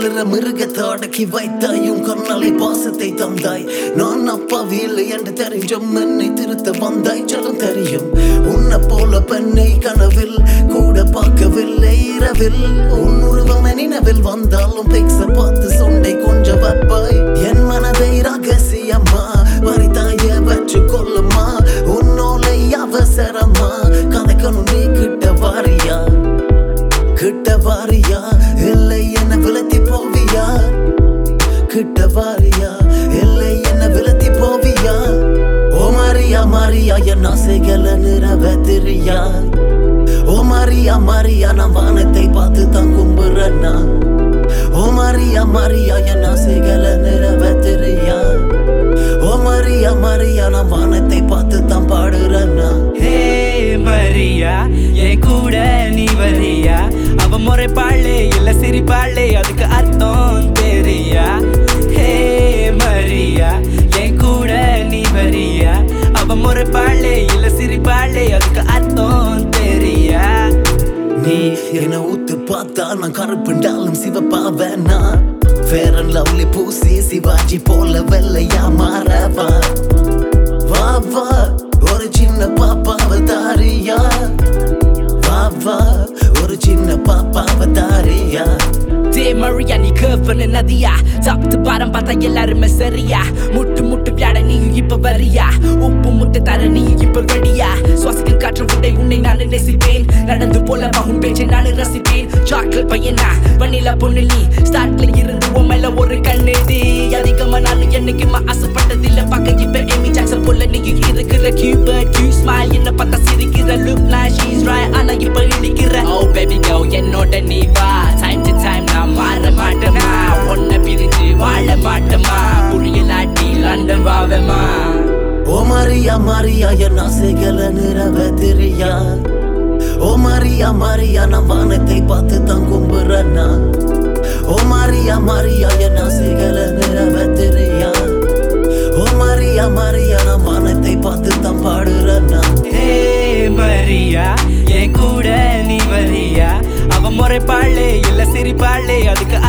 கொல்லுற மிருகத்தை அடக்கி வைத்தாயும் கண்ணலை பாசத்தை தந்தாய் நான் அப்பாவி இல்லை என்று தெரிஞ்சும் என்னை திருத்த வந்தாய் சொல்லும் தெரியும் உன்னை போல பெண்ணை கனவில் கூட பார்க்கவில்லை இரவில் உன் உருவம் நினைவில் வந்தாலும் பிக்ஸ பார்த்து சொண்டை கொஞ்சம் வைப்பாய் என் மனதை ரகசியமா வரித்தாய வச்சு கொள்ளுமா உன்னோலை அவசரமா கதைக்கணும் நீ கிட்ட வாரியா கிட்ட வாரியா இல்லை என்ன விலத்தி போவியா கிட்ட வாரியா இல்லை என்ன விலத்தி போவியா ஓ மாரியா மாரியா என் ஆசைகளை நிறைவேற்றிரியா ஓ மாரியா மாரியா நான் வானத்தை பார்த்து தான் கும்புறேன்னா ஓ மாரியா மாரியா என் ஆசைகளை நிறைவேற்றிரியா ஓ மாரியா மாரியா நான் வானத்தை பார்த்து தான் பாடுறேன்னா ஹே மரியா என் கூட நீ வரியா அவ முறைப்பாளே இல்ல சிரிப்பாளே அதுக்கு அர்த்தம் தெரியா ஹே மரியா என் கூட நீ வரியா அவ முறைப்பாளே இல்ல சிரிப்பாளே அதுக்கு அர்த்தம் தெரியா நீ என்ன ஊத்து பார்த்தா நான் கருப்புண்டாலும் சிவப்பா வேணா ஃபேர் அண்ட் லவ்லி பூசி சிவாஜி போல வெள்ளையா மாறவா வா வா ஒரு சின்ன பாப்பாவை தாரியா வா வா ஒரு சின்ன பாப்பாவை தாரியா டே மரியா நீ கர்வ் பண்ண நதியா சாப்பிட்டு பாரம் பார்த்தா எல்லாருமே சரியா முட்டு முட்டு வியாட நீயும் இப்ப வரியா உப்பு முட்டை தர நீயும் இப்ப ரெடியா சுவாசிக்கும் காற்று உண்டை உன்னை நான் நேசிப்பேன் நடந்து போல பகும் பேச்சை நான் ரசிப்பேன் சாக்லேட் பையனா வண்ணில பொண்ணு நீ ஸ்டார்ட்ல இருந்து உன் மேல ஒரு கண்ணெடி அதிகமா நான் என்னைக்குமா ஆசைப்பட்டதில்ல பார்க்க இப்ப எமி ஜாக்சன் போல நீயும் இருக்கிற கியூபர் கியூ ஸ்மைல் என்ன பார்த்தா சிரிக்கிற லுக் நான் ஷீஸ் ராய் ஆனா இப்ப இடிக்கிற ஓ பேபி கோ என்னோட நீ வா டைம் டு டைம் நான் மாற மாட்டேமா ஒன்ன பிரிஞ்சு வாழ மாட்டேமா புரியலாட்டி லண்டன் வாவேமா ஓ மாரியா மாரியா என் ஆசைகளை நிறைவேற்றிரியா ஓ மாரியா மாரியா நான் வானத்தை பார்த்து தான் கும்புறேன்னா ஓ மாரியா மாரியா என் ஆசைகளை நிறைவேற்றிரியா ஓ மாரியா மாரியா நான் வானத்தை பார்த்து தான் பாடுறேன்னா ஹே மரியா என் கூட நீ வரியா அவ முறைப்பாளே இல்ல சிரிப்பாளே அதுக்கு